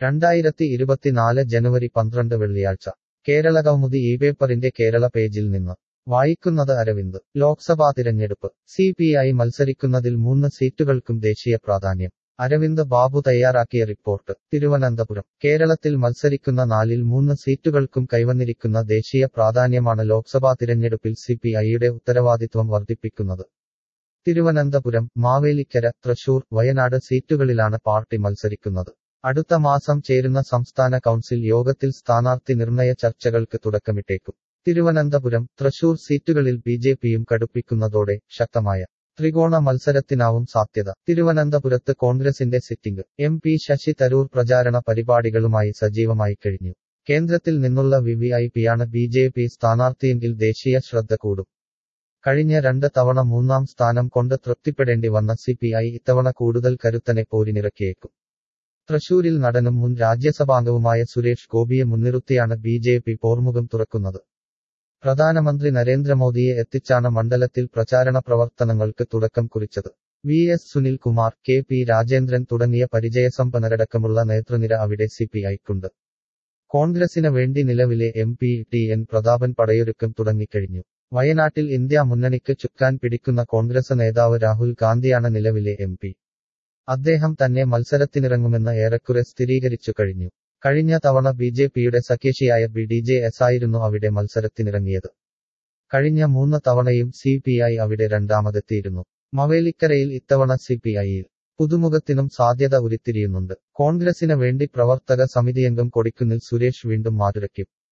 രണ്ടായിരത്തി ഇരുപത്തിനാല് ജനുവരി പന്ത്രണ്ട് വെള്ളിയാഴ്ച കേരള കൗമുദി ഈ പേപ്പറിന്റെ കേരള പേജിൽ നിന്ന് വായിക്കുന്നത് അരവിന്ദ് ലോക്സഭാ തിരഞ്ഞെടുപ്പ് സി പി ഐ മത്സരിക്കുന്നതിൽ മൂന്ന് സീറ്റുകൾക്കും ദേശീയ പ്രാധാന്യം അരവിന്ദ് ബാബു തയ്യാറാക്കിയ റിപ്പോർട്ട് തിരുവനന്തപുരം കേരളത്തിൽ മത്സരിക്കുന്ന നാലിൽ മൂന്ന് സീറ്റുകൾക്കും കൈവന്നിരിക്കുന്ന ദേശീയ പ്രാധാന്യമാണ് ലോക്സഭാ തിരഞ്ഞെടുപ്പിൽ സി പി ഐയുടെ ഉത്തരവാദിത്വം വർദ്ധിപ്പിക്കുന്നത് തിരുവനന്തപുരം മാവേലിക്കര തൃശൂർ വയനാട് സീറ്റുകളിലാണ് പാർട്ടി മത്സരിക്കുന്നത് അടുത്ത മാസം ചേരുന്ന സംസ്ഥാന കൗൺസിൽ യോഗത്തിൽ സ്ഥാനാർത്ഥി നിർണയ ചർച്ചകൾക്ക് തുടക്കമിട്ടേക്കും തിരുവനന്തപുരം തൃശൂർ സീറ്റുകളിൽ ബി ജെ പിയും കടുപ്പിക്കുന്നതോടെ ശക്തമായ ത്രികോണ മത്സരത്തിനാവും സാധ്യത തിരുവനന്തപുരത്ത് കോൺഗ്രസിന്റെ sitting M P Shashi Tharoor പ്രചാരണ പരിപാടികളുമായി സജീവമായി കഴിഞ്ഞു കേന്ദ്രത്തിൽ നിന്നുള്ള വി വി ഐ പിയാണ് ബി ജെ പി സ്ഥാനാർത്ഥിയെങ്കിൽ ദേശീയ ശ്രദ്ധ കൂടും കഴിഞ്ഞ രണ്ട് തവണ മൂന്നാം സ്ഥാനം കൊണ്ട് തൃപ്തിപ്പെടേണ്ടി വന്ന സി പി ഐ ഇത്തവണ കൂടുതൽ കരുത്തനെ പോരിനിറക്കിയേക്കും തൃശൂരിൽ നടനും മുൻ രാജ്യസഭാംഗവുമായ സുരേഷ് ഗോപിയെ മുൻനിർത്തിയാണ് ബി ജെ പി പോർമുഖം തുറക്കുന്നത് പ്രധാനമന്ത്രി നരേന്ദ്രമോദിയെ എത്തിച്ചാണ് മണ്ഡലത്തിൽ പ്രചാരണ പ്രവർത്തനങ്ങൾക്ക് തുടക്കം കുറിച്ചത് V S Sunil Kumar K P Rajendran തുടങ്ങിയ പരിചയസമ്പന്നരടക്കമുള്ള നേതൃനിര അവിടെ സി പി ഐക്കുണ്ട് കോൺഗ്രസിന് വേണ്ടി നിലവിലെ M P T N Prathapan പടയൊരുക്കം തുടങ്ങിക്കഴിഞ്ഞു വയനാട്ടിൽ ഇന്ത്യ മുന്നണിക്ക് ചുക്കാൻ പിടിക്കുന്ന കോൺഗ്രസ് നേതാവ് രാഹുൽ ഗാന്ധിയാണ് നിലവിലെ എം പി അദ്ദേഹം തന്നെ മത്സരത്തിനിറങ്ങുമെന്ന് ഏറെക്കുറെ സ്ഥിരീകരിച്ചു കഴിഞ്ഞു കഴിഞ്ഞ തവണ ബി ജെ പിയുടെ സഖ്യശിയായ ബി ഡി ജെ എസ് ആയിരുന്നു അവിടെ മത്സരത്തിനിറങ്ങിയത് കഴിഞ്ഞ മൂന്ന് തവണയും സി പി ഐ അവിടെ രണ്ടാമതെത്തിയിരുന്നു മവേലിക്കരയിൽ ഇത്തവണ സി പി ഐയിൽ പുതുമുഖത്തിനും സാധ്യത ഉരുത്തിരിയുന്നുണ്ട് കോൺഗ്രസിന് വേണ്ടി പ്രവർത്തക സമിതിയംഗം കൊടിക്കുന്നിൽ സുരേഷ് വീണ്ടും മാറ്റുരയ്ക്കും